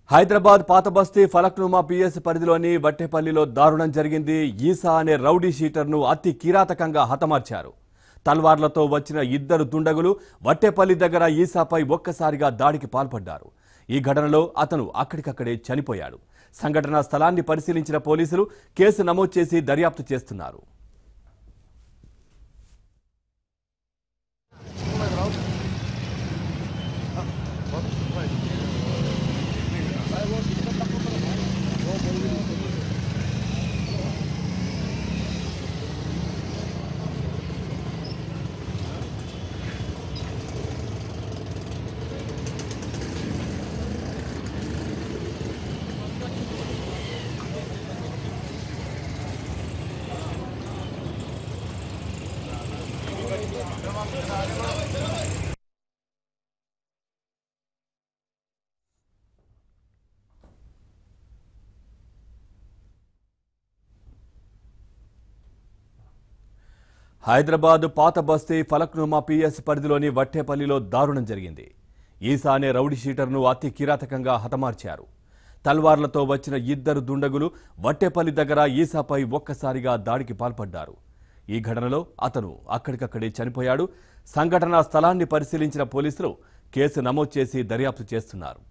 హైదరాబాద్ పాత బస్తీ ఫలక్నుమా పిఎస్ పరిధిలోని వట్టేపల్లిలో దారుణం జరిగింది ఈసా అనే రౌడీ షీటర్ను అతి కిరాతకంగా హతమార్చారు తల్వార్లతో వచ్చిన ఇద్దరు దుండగులు వట్టేపల్లి దగ్గర ఈసాపై ఒక్కసారిగా దాడికి పాల్పడ్డారు ఈ ఘటనలో అతను అక్కడికక్కడే చనిపోయాడు సంఘటనా స్థలాన్ని పరిశీలించిన పోలీసులు కేసు నమోదు చేసి దర్యాప్తు చేస్తున్నారు హైదరాబాద్ పాత బస్తీ ఫలక్నుమా పిఎస్ పరిధిలోని వట్టేపల్లిలో దారుణం జరిగింది ఈసా అనే రౌడీ షీటర్ను అతి కిరాతకంగా హతమార్చారు తల్వార్లతో వచ్చిన ఇద్దరు దుండగులు వట్టేపల్లి దగ్గర ఈసాపై ఒక్కసారిగా దాడికి పాల్పడ్డారు ఈ ఘటనలో అతను అక్కడికక్కడే చనిపోయాడు సంఘటనా స్థలాన్ని పరిశీలించిన పోలీసులు కేసు నమోదు చేసి దర్యాప్తు చేస్తున్నారు